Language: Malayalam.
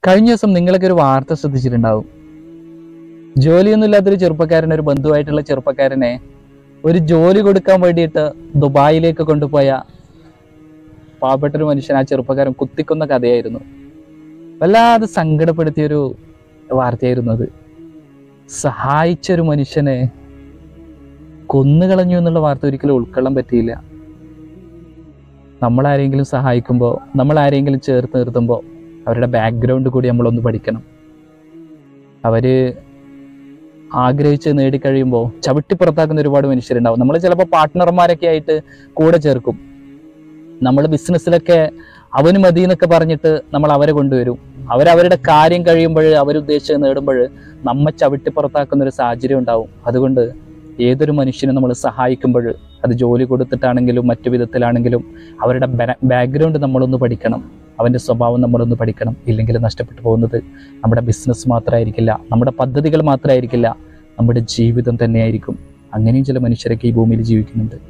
കഴിഞ്ഞ ദിവസം നിങ്ങളൊക്കെ ഒരു വാർത്ത ശ്രദ്ധിച്ചിട്ടുണ്ടാവും ജോലിയൊന്നും ഇല്ലാത്തൊരു ചെറുപ്പക്കാരൻ ഒരു ബന്ധുവായിട്ടുള്ള ചെറുപ്പക്കാരനെ ഒരു ജോലി കൊടുക്കാൻ വേണ്ടിയിട്ട് ദുബായിലേക്ക് കൊണ്ടുപോയ പാവപ്പെട്ട ഒരു മനുഷ്യൻ ആ ചെറുപ്പക്കാരൻ കുത്തിക്കൊന്ന കഥയായിരുന്നു വല്ലാതെ സങ്കടപ്പെടുത്തിയൊരു വാർത്തയായിരുന്നു അത് സഹായിച്ച ഒരു മനുഷ്യനെ കൊന്നുകളഞ്ഞു എന്നുള്ള വാർത്ത ഒരിക്കലും ഉൾക്കൊള്ളാൻ പറ്റിയില്ല നമ്മൾ ആരെങ്കിലും സഹായിക്കുമ്പോൾ നമ്മൾ ആരെങ്കിലും ചേർത്ത് നിർത്തുമ്പോൾ അവരുടെ ബാക്ക്ഗ്രൗണ്ട് കൂടി നമ്മളൊന്ന് പഠിക്കണം അവര് ആഗ്രഹിച്ച് നേടിക്കഴിയുമ്പോൾ ചവിട്ടി പുറത്താക്കുന്ന ഒരുപാട് മനുഷ്യരുണ്ടാവും നമ്മൾ ചിലപ്പോൾ പാർട്ട്ണർമാരൊക്കെ ആയിട്ട് കൂടെ ചേർക്കും നമ്മൾ ബിസിനസ്സിലൊക്കെ അവന് മതി എന്നൊക്കെ പറഞ്ഞിട്ട് നമ്മൾ അവരെ കൊണ്ടുവരും അവരവരുടെ കാര്യം കഴിയുമ്പോൾ അവരുദ്ദേശിച്ചത് നേടുമ്പോൾ നമ്മെ ചവിട്ടി പുറത്താക്കുന്ന ഒരു സാഹചര്യം ഉണ്ടാവും അതുകൊണ്ട് ഏതൊരു മനുഷ്യനെ നമ്മൾ സഹായിക്കുമ്പോൾ അത് ജോലി കൊടുത്തിട്ടാണെങ്കിലും മറ്റു വിധത്തിലാണെങ്കിലും അവരുടെ ബാക്ക്ഗ്രൗണ്ട് നമ്മളൊന്ന് പഠിക്കണം അവൻ്റെ സ്വഭാവം നമ്മളൊന്ന് പഠിക്കണം ഇല്ലെങ്കിൽ നഷ്ടപ്പെട്ടു പോകുന്നത് നമ്മുടെ ബിസിനസ് മാത്രമായിരിക്കില്ല നമ്മുടെ പദ്ധതികൾ മാത്രമായിരിക്കില്ല നമ്മുടെ ജീവിതം തന്നെയായിരിക്കും അങ്ങനെയും ചില മനുഷ്യരൊക്കെ ഈ ഭൂമിയിൽ ജീവിക്കുന്നുണ്ട്